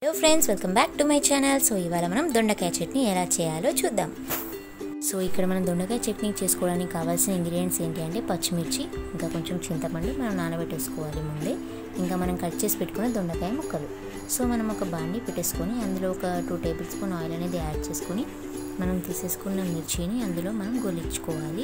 hello friends welcome back to my channel so ఇవాళ మనం దొండకాయ చట్నీ ఎలా చేయాలో చూద్దాం సో ఇక్కడ మనం దొండకాయ చట్నీ చేసుకోవడానికి కావాల్సిన ఇంగ్రీడియంట్స్ ఏంటి అంటే పచ్చిమిర్చి ఇంకా కొంచెం చింతపండు మనం నానబెట్టేసుకోవాలి ముందే ఇంకా మనం కట్ చేసి పెట్టుకున్న దొండకాయ ముక్కలు సో మనం ఒక బాండి పెట్టేసుకొని అందులో ఒక టూ టేబుల్ స్పూన్ ఆయిల్ అనేది యాడ్ చేసుకొని మనం తీసేసుకున్న మిర్చిని అందులో మనం గొలించుకోవాలి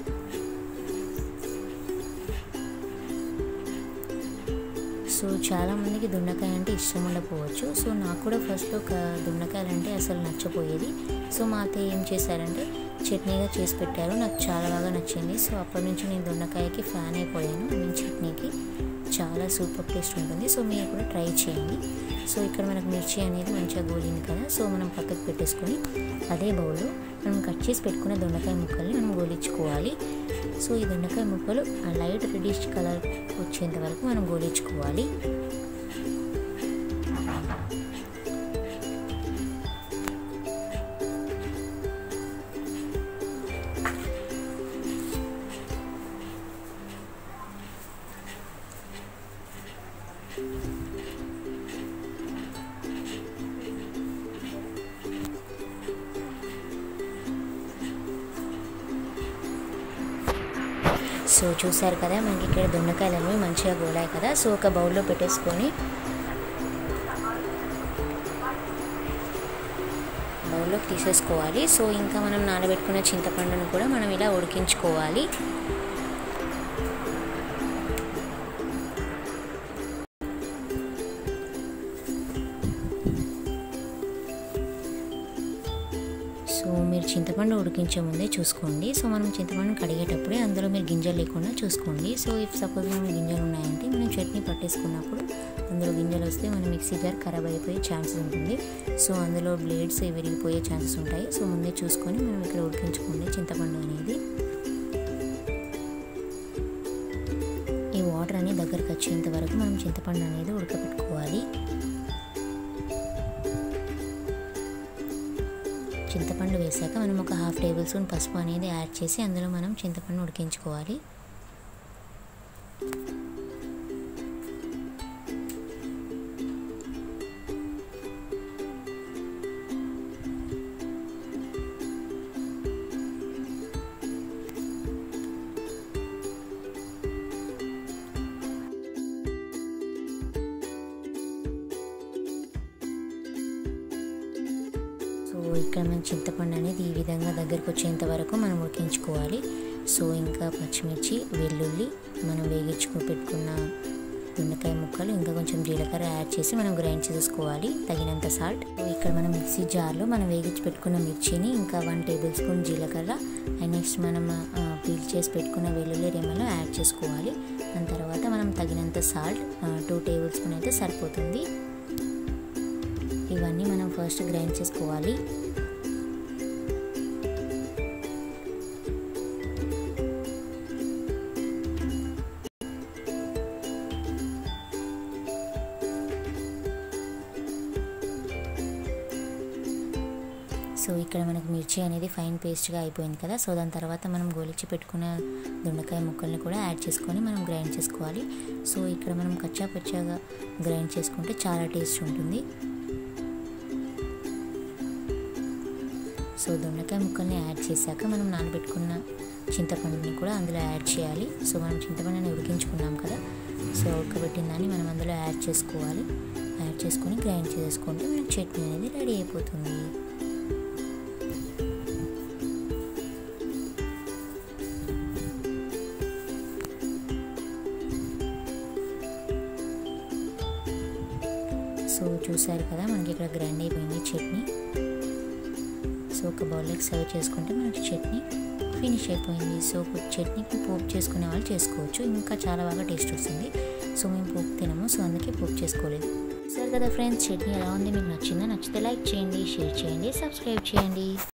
సో చాలామందికి దొండకాయ అంటే ఇష్టం ఉండకపోవచ్చు సో నాకు కూడా ఫస్ట్ ఒక దొండకాయలు అంటే అసలు నచ్చపోయేది సో మా అత్తయ్య ఏం చేశారంటే చట్నీగా చేసి పెట్టారు నాకు చాలా బాగా నచ్చింది సో అప్పటి నుంచి నేను దొండకాయకి ఫ్యాన్ అయిపోయాను నేను చట్నీకి చాలా సూపర్ టేస్ట్ ఉంటుంది సో మీరు కూడా ట్రై చేయండి సో ఇక్కడ మనకు మిర్చి అనేది మంచిగా గోలింది కదా సో మనం పక్కకు పెట్టేసుకొని అదే బౌల్లో మనం కట్ చేసి పెట్టుకున్న దొండకాయ ముక్కల్ని మనం గోలించుకోవాలి సో ఈ దొండకాయ ముక్కలు లైట్ రెడిష్ కలర్ వచ్చేంత వరకు మనం గోలించుకోవాలి సో చూసారు కదా మనకి ఇక్కడ దొండకాయలు అనేవి మంచిగా గోలాయి కదా సో ఒక బౌల్లో పెట్టేసుకొని బౌల్లోకి తీసేసుకోవాలి సో ఇంకా మనం నానబెట్టుకున్న చింతపండును కూడా మనం ఇలా ఉడికించుకోవాలి సో మీరు చింతపండు ఉడికించే ముందే చూసుకోండి సో మనం చింతపండు కడిగేటప్పుడే అందులో మీరు గింజలు లేకుండా చూసుకోండి సో ఇఫ్ సపోజ్ మనం గింజలు ఉన్నాయంటే మనం చట్నీ పట్టేసుకున్నప్పుడు అందులో గింజలు వస్తే మన మిక్సీ జార్ ఖరాబ్ అయిపోయే ఛాన్సెస్ ఉంటుంది సో అందులో బ్లేడ్స్ విరిగిపోయే ఛాన్సెస్ ఉంటాయి సో ముందే చూసుకొని మనం ఇక్కడ ఉడికించుకోండి చింతపండు అనేది ఈ వాటర్ అనేది దగ్గరకు వచ్చేంత వరకు మనం చింతపండు అనేది ఉడకపెట్టుకోవాలి చింతపండు వేసాక మనం ఒక హాఫ్ టేబుల్ స్పూన్ పసుపు అనేది యాడ్ చేసి అందులో మనం చింతపండు ఉడికించుకోవాలి సో ఇక్కడ మనం చింతపండు అనేది ఈ విధంగా దగ్గరకు వచ్చేంత వరకు మనం ఉడికించుకోవాలి సో ఇంకా పచ్చిమిర్చి వెల్లుల్లి మనం వేగించుకు పెట్టుకున్న దొండకాయ ముక్కలు ఇంకా కొంచెం జీలకర్ర యాడ్ చేసి మనం గ్రైండ్ చేసుకోవాలి తగినంత సాల్ట్ సో ఇక్కడ మనం మిక్సీ జార్లో మనం వేగించి పెట్టుకున్న మిర్చిని ఇంకా వన్ టేబుల్ స్పూన్ జీలకర్ర అండ్ నెక్స్ట్ మనం పీల్ చేసి పెట్టుకున్న వెల్లుల్లి రెమ్మలు యాడ్ చేసుకోవాలి దాని తర్వాత మనం తగినంత సాల్ట్ టూ టేబుల్ స్పూన్ అయితే సరిపోతుంది ఇవన్నీ మనం ఫస్ట్ గ్రైండ్ చేసుకోవాలి సో ఇక్కడ మనకు మిర్చి అనేది ఫైన్ పేస్ట్గా అయిపోయింది కదా సో దాని తర్వాత మనం గోలిచ్చి పెట్టుకున్న దొండకాయ ముక్కల్ని కూడా యాడ్ చేసుకొని మనం గ్రైండ్ చేసుకోవాలి సో ఇక్కడ మనం కచ్చా పచ్చాగా గ్రైండ్ చేసుకుంటే చాలా టేస్ట్ ఉంటుంది సో దొండకాయ ముక్కల్ని యాడ్ చేశాక మనం నానబెట్టుకున్న చింతపండుని కూడా అందులో యాడ్ చేయాలి సో మనం చింతపండుని ఉడికించుకున్నాం కదా సో ఉడకబెట్టిన దాన్ని మనం అందులో యాడ్ చేసుకోవాలి యాడ్ చేసుకొని గ్రైండ్ చేసుకుంటే మనకి చట్నీ అనేది రెడీ అయిపోతుంది సో చూసారు కదా మనకి ఇక్కడ గ్రైండ్ అయిపోయింది చట్నీ సో ఒక బౌల్లోకి సర్వ్ చేసుకుంటే మనకి చట్నీ ఫినిష్ అయిపోయింది సో చట్నీకి పోపు చేసుకునే వాళ్ళు చేసుకోవచ్చు ఇంకా చాలా బాగా టేస్ట్ వస్తుంది సో మేము పోపు తినము సో అందుకే పోపు చేసుకోలేదు సరే కదా ఫ్రెండ్స్ చట్నీ ఎలా ఉంది మీకు నచ్చిందా నచ్చితే లైక్ చేయండి షేర్ చేయండి సబ్స్క్రైబ్ చేయండి